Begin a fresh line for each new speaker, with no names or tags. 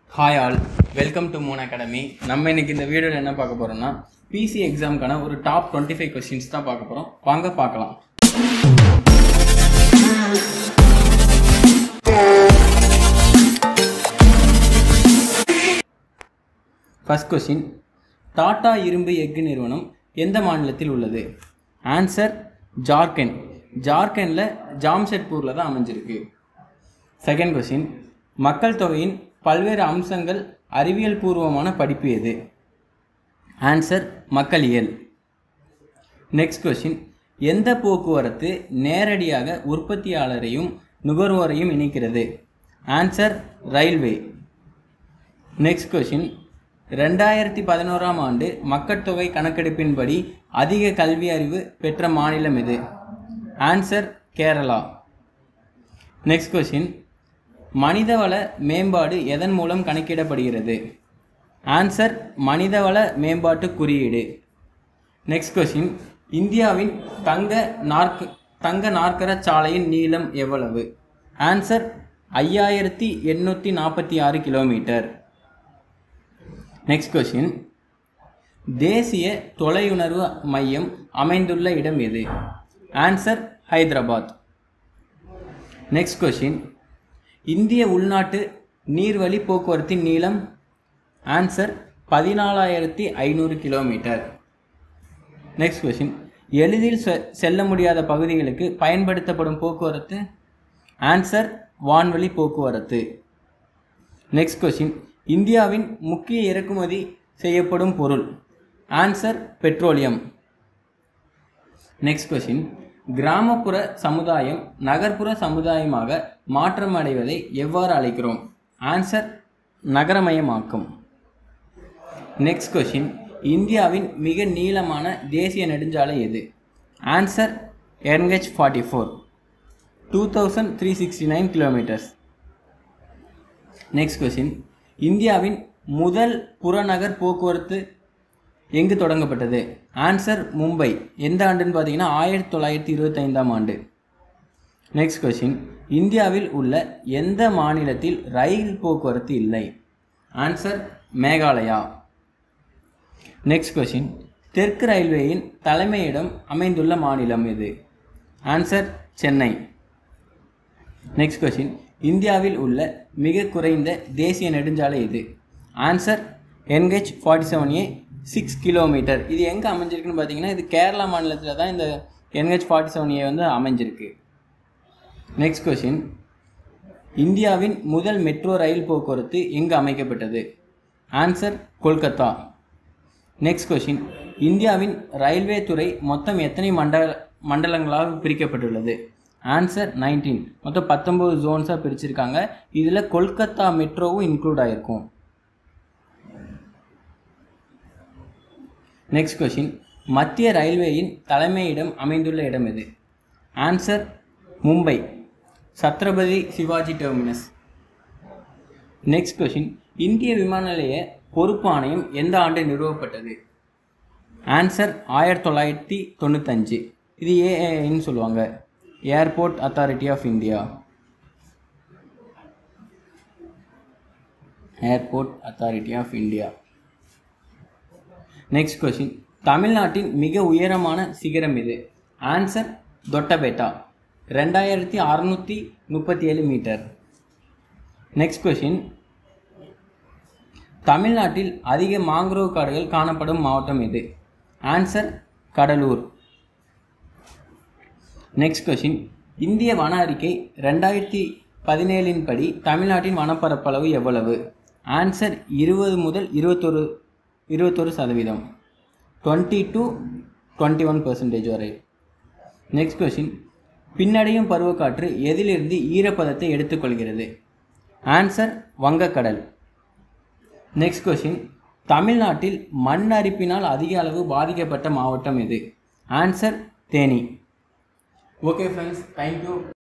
hi all welcome to Moon Academy நம்ம இன்னைக்கு இந்த வீடியோவில் என்ன பார்க்க போகிறோம்னா பிசி எக்ஸாமுக்கான ஒரு டாப் டுவெண்ட்டி ஃபைவ் கொஸ்டின்ஸ் தான் பார்க்க போகிறோம் வாங்க பார்க்கலாம் ஃபர்ஸ்ட் கொஸ்டின் டாடா இரும்பு எஃகு நிறுவனம் எந்த மாநிலத்தில் உள்ளது ஆன்சர் ஜார்க்கண்ட் ஜார்க்கண்டில் ஜாம்ஷெட்பூரில் தான் அமைஞ்சிருக்கு செகண்ட் கொஸ்டின் மக்கள் தொகையின் பல்வேறு அம்சங்கள் அறிவியல் பூர்வமான படிப்பு எது ஆன்சர் மக்களியல் நெக்ஸ்ட் கொஸ்டின் எந்த போக்குவரத்து நேரடியாக உற்பத்தியாளரையும் நுகர்வோரையும் இணைக்கிறது ஆன்சர் ரயில்வே நெக்ஸ்ட் கொஸ்டின் ரெண்டாயிரத்தி பதினோராம் ஆண்டு மக்கட்தொகை கணக்கெடுப்பின்படி அதிக கல்வி அறிவு பெற்ற மாநிலம் எது ஆன்சர் கேரளா நெக்ஸ்ட் கொஸ்டின் மனிதவள மேம்பாடு எதன் மூலம் கணக்கிடப்படுகிறது ஆன்சர் மனிதவள மேம்பாட்டு குறியீடு நெக்ஸ்ட் கொஸ்டின் இந்தியாவின் தங்க நாற்க தங்க நாற்கர சாலையின் நீளம் எவ்வளவு ஆன்சர் ஐயாயிரத்தி எண்ணூற்றி நாற்பத்தி ஆறு கிலோமீட்டர் நெக்ஸ்ட் கொஸ்டின் தேசிய தொலையுணர்வு மையம் அமைந்துள்ள இடம் எது ஆன்சர் ஹைதராபாத் நெக்ஸ்ட் கொஸ்டின் இந்திய உள்நாட்டு நீர்வழி போக்குவரத்தின் நீளம் ஆன்சர் பதினாலாயிரத்தி ஐநூறு கிலோமீட்டர் நெக்ஸ்ட் கொஸ்டின் எளிதில் செ- செல்ல முடியாத பகுதிகளுக்கு பயன்படுத்தப்படும் போக்குவரத்து ஆன்சர் வான்வழி போக்குவரத்து நெக்ஸ்ட் கொஸ்டின் இந்தியாவின் முக்கிய இறக்குமதி செய்யப்படும் பொருள் ஆன்சர் பெட்ரோலியம் நெக்ஸ்ட் கொஸ்டின் கிராமப்புற சமுதாயம் நகர்ப்புற சமுதாயமாக மாற்றம் அடைவதை எவ்வாறு அழைக்கிறோம் ஆன்சர் நகரமயமாக்கம் நெக்ஸ்ட் கொஸ்டின் இந்தியாவின் மிக நீளமான தேசிய நெடுஞ்சாலை எது answer NH forty four two thousand three sixty nine kilometres next question இந்தியாவின் முதல் புறநகர் போக்குவரத்து எங்கு தொடங்கப்பட்டது ஆன்சர் மும்பை எந்த ஆண்டுன்னு பார்த்தீங்கன்னா ஆயிரத்தி தொள்ளாயிரத்தி இருபத்தைந்தாம் ஆண்டு நெக்ஸ்ட் கொஸ்டின் இந்தியாவில் உள்ள எந்த மாநிலத்தில் ரயில் போக்குவரத்து இல்லை ஆன்சர் மேகாலயா நெக்ஸ்ட் கொஸ்டின் தெற்கு ரயில்வேயின் தலைமையிடம் அமைந்துள்ள மாநிலம் எது ஆன்சர் சென்னை நெக்ஸ்ட் கொஸ்டின் இந்தியாவில் உள்ள மிக குறைந்த தேசிய நெடுஞ்சாலை எது answer NH forty seven A six kilometre இது எங்கே அமைஞ்சிருக்குன்னு பார்த்தீங்கன்னா இது கேரளா மாநிலத்தில் தான் இந்த என்ஹெச் ஃபார்ட்டி செவன் ஏ வந்து அமைஞ்சிருக்கு நெக்ஸ்ட் கொஸ்டின் இந்தியாவின் முதல் மெட்ரோ ரயில் போக்குவரத்து எங்கு அமைக்கப்பட்டது ஆன்சர் கொல்கத்தா நெக்ஸ்ட் கொஸ்டின் இந்தியாவின் ரயில்வே துறை மொத்தம் எத்தனை மண்டல மண்டலங்களாக பிரிக்கப்பட்டுள்ளது ஆன்சர் நைன்டீன் மொத்தம் பத்தொம்போது ஜோன்ஸாக பிரிச்சிருக்காங்க இதில் கொல்கத்தா மெட்ரோவும் இன்க்ளூட் ஆகிருக்கும் நெக்ஸ்ட் கொஸ்டின் மத்திய ரயில்வேயின் தலைமையிடம் அமைந்துள்ள இடம் எது answer Mumbai Chhatrapati Shivaji Terminus next question இந்திய விமான நிலைய பொறுப்பு ஆணையம் எந்த ஆண்டு நிறுவப்பட்டது ஆன்சர் ஆயிரத்தி தொள்ளாயிரத்தி தொண்ணூத்தஞ்சு இது ஏஏன்னு சொல்லுவாங்க airport authority of India airport authority of India next question தமிழ்நாட்டின் மிக உயரமான சிகரம் இது ஆன்சர் தொட்டபேட்டா ரெண்டாயிரத்தி அறநூற்றி முப்பத்தி ஏழு மீட்டர் நெக்ஸ்ட் கொஸ்டின் தமிழ்நாட்டில் அதிக மாங்குரோவ் காடுகள் காணப்படும் மாவட்டம் எது ஆன்சர் கடலூர் நெக்ஸ்ட் கொஸ்டின் இந்திய வன அறிக்கை ரெண்டாயிரத்தி பதினேழின் படி தமிழ்நாட்டின் வனப்பரப்பளவு எவ்வளவு ஆன்சர் இருபது முதல் இருபத்தொரு இருபத்தொரு சதவீதம் twenty to twenty one percentage வரை நெக்ஸ்ட் கொஸ்டின் பின்னடையும் பருவக்காற்று எதிலிருந்து ஈரப்பதத்தை எடுத்துக்கொள்கிறது ஆன்சர் வங்கக்கடல் நெக்ஸ்ட் கொஸ்டின் தமிழ்நாட்டில் மண் அரிப்பினால் அதிக அளவு பாதிக்கப்பட்ட மாவட்டம் எது answer Theni okay friends thank you